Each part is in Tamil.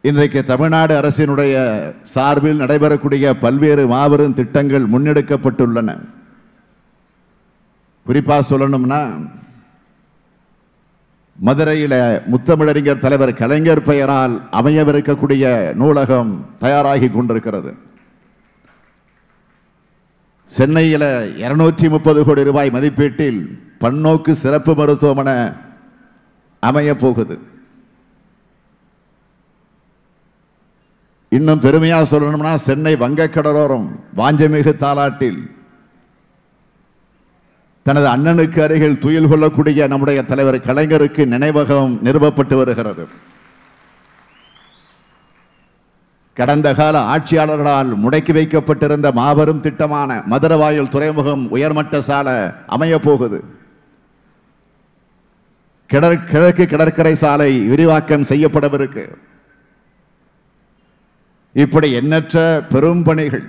இன்றைக்கு தமிழ்நாடு அரசினுடைய சார்பில் நடைபெறக்கூடிய பல்வேறு மாபெரும் திட்டங்கள் முன்னெடுக்கப்பட்டுள்ளன குறிப்பா சொல்லணும்னா மதுரையில முத்தமிழறிஞர் தலைவர் கலைஞர் பெயரால் அமையவிருக்கக்கூடிய நூலகம் தயாராகி கொண்டிருக்கிறது சென்னையில இருநூற்றி முப்பது கோடி ரூபாய் மதிப்பீட்டில் பன்னோக்கு சிறப்பு மருத்துவமனை அமைய போகுது இன்னும் பெருமையா சொல்லணும்னா சென்னை வங்கக்கடலோரம் வாஞ்சமிகு தாலாட்டில் தனது அண்ணனுக்கு அருகில் துயில் கொள்ளக்கூடிய நம்முடைய தலைவர் கலைஞருக்கு நினைவகம் நிறுவப்பட்டு வருகிறது கடந்த கால ஆட்சியாளர்களால் முடக்கி வைக்கப்பட்டிருந்த மாபெரும் திட்டமான மதுரவாயல் துறைமுகம் உயர்மட்ட சாலை அமைய போகுது கிழ- கிழக்கு கடற்கரை சாலை விரிவாக்கம் செய்யப்படவிருக்கு இப்படி எண்ணற்ற பெரும் பணிகள்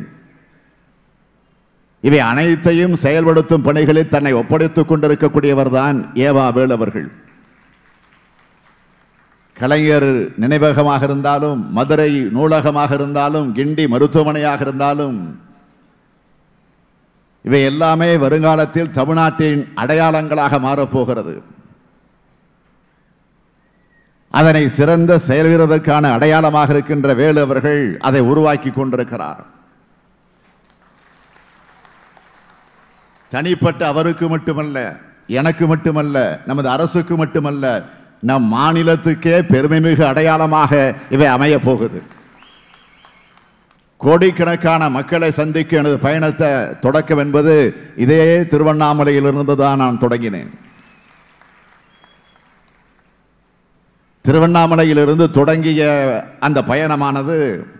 இவை அனைத்தையும் செயல்படுத்தும் பணிகளில் தன்னை ஒப்படைத்துக் கொண்டிருக்கக்கூடியவர் தான் ஏவா வேல் அவர்கள் கலைஞர் நினைவகமாக இருந்தாலும் மதுரை நூலகமாக இருந்தாலும் கிண்டி மருத்துவமனையாக இருந்தாலும் இவை எல்லாமே வருங்காலத்தில் தமிழ்நாட்டின் அடையாளங்களாக மாறப்போகிறது அதனை சிறந்த செயல்வீரதற்கான அடையாளமாக இருக்கின்ற வேலு அவர்கள் அதை உருவாக்கி கொண்டிருக்கிறார் தனிப்பட்ட அவருக்கு மட்டுமல்ல எனக்கு மட்டுமல்ல நமது அரசுக்கு மட்டுமல்ல நம் மாநிலத்துக்கே பெருமைமிகு அடையாளமாக இவை அமைய போகுது கோடிக்கணக்கான மக்களை சந்திக்க எனது பயணத்தை தொடக்கம் என்பது இதே திருவண்ணாமலையிலிருந்து தான் நான் தொடங்கினேன் திருவண்ணாமலையிலிருந்து தொடங்கிய அந்த பயணமானது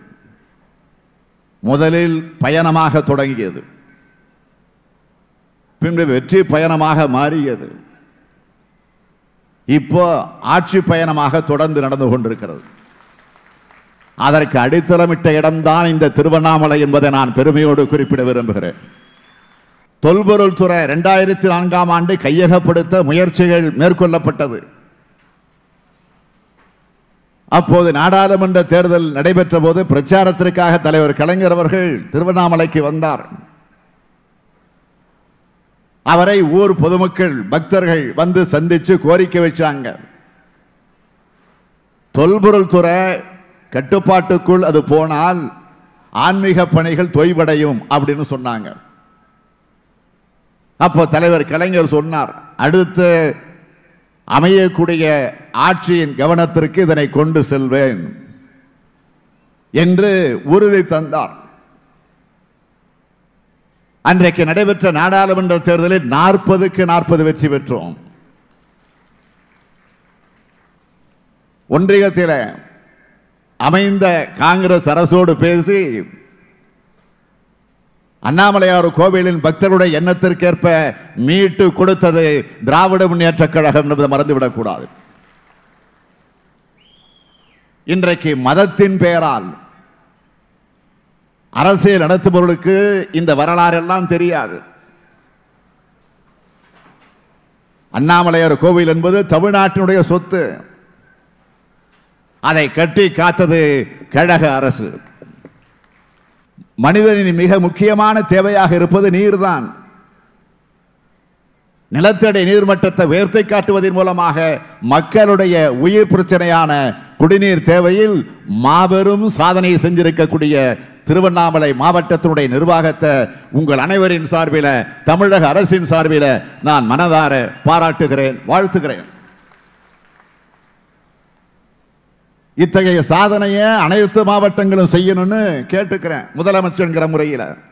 முதலில் பயணமாக தொடங்கியது பின்பு வெற்றி பயணமாக மாறியது இப்போ ஆட்சி பயணமாக தொடர்ந்து நடந்து கொண்டிருக்கிறது அதற்கு அடித்தளமிட்ட இடம்தான் இந்த திருவண்ணாமலை என்பதை நான் பெருமையோடு குறிப்பிட விரும்புகிறேன் தொல்பொருள் துறை இரண்டாயிரத்தி நான்காம் ஆண்டு கையகப்படுத்த முயற்சிகள் மேற்கொள்ளப்பட்டது அப்போது நாடாளுமன்ற தேர்தல் நடைபெற்ற போது பிரச்சாரத்திற்காக தலைவர் கலைஞர் அவர்கள் திருவண்ணாமலைக்கு வந்தார் அவரை ஊர் பொதுமக்கள் பக்தர்கள் வந்து சந்திச்சு கோரிக்கை வச்சாங்க தொல்பொருள் துறை கட்டுப்பாட்டுக்குள் அது போனால் ஆன்மீக பணிகள் தொய்வடையும் அப்படின்னு சொன்னாங்க அப்போ தலைவர் கலைஞர் சொன்னார் அடுத்து அமையக்கூடிய ஆட்சியின் கவனத்திற்கு இதனை கொண்டு செல்வேன் என்று உறுதி தந்தார் அன்றைக்கு நடைபெற்ற நாடாளுமன்ற தேர்தலில் நாற்பதுக்கு நாற்பது வெற்றி பெற்றோம் ஒன்றியத்தில் அமைந்த காங்கிரஸ் அரசோடு பேசி அண்ணாமலையார் கோவிலின் பக்தருடைய எண்ணத்திற்கேற்ப மீட்டு கொடுத்தது திராவிட முன்னேற்ற கழகம் என்பதை மறந்துவிடக் கூடாது இன்றைக்கு மதத்தின் பெயரால் அரசியல் நடத்துபவர்களுக்கு இந்த வரலாறு எல்லாம் தெரியாது அண்ணாமலையார் கோவில் என்பது தமிழ்நாட்டினுடைய சொத்து அதை கட்டி காத்தது கழக அரசு மனிதனின் மிக முக்கியமான தேவையாக இருப்பது நீர்தான் நிலத்தடி நீர்மட்டத்தை உயர்த்தி காட்டுவதன் மூலமாக மக்களுடைய உயிர் பிரச்சனையான குடிநீர் தேவையில் மாபெரும் சாதனை செஞ்சிருக்கக்கூடிய திருவண்ணாமலை மாவட்டத்தினுடைய நிர்வாகத்தை உங்கள் அனைவரின் சார்பில் தமிழக அரசின் சார்பில் நான் மனதார பாராட்டுகிறேன் வாழ்த்துகிறேன் இத்தகைய சாதனையை அனைத்து மாவட்டங்களும் செய்யணும்னு கேட்டுக்கிறேன் முதலமைச்சர்ங்கிற முறையில்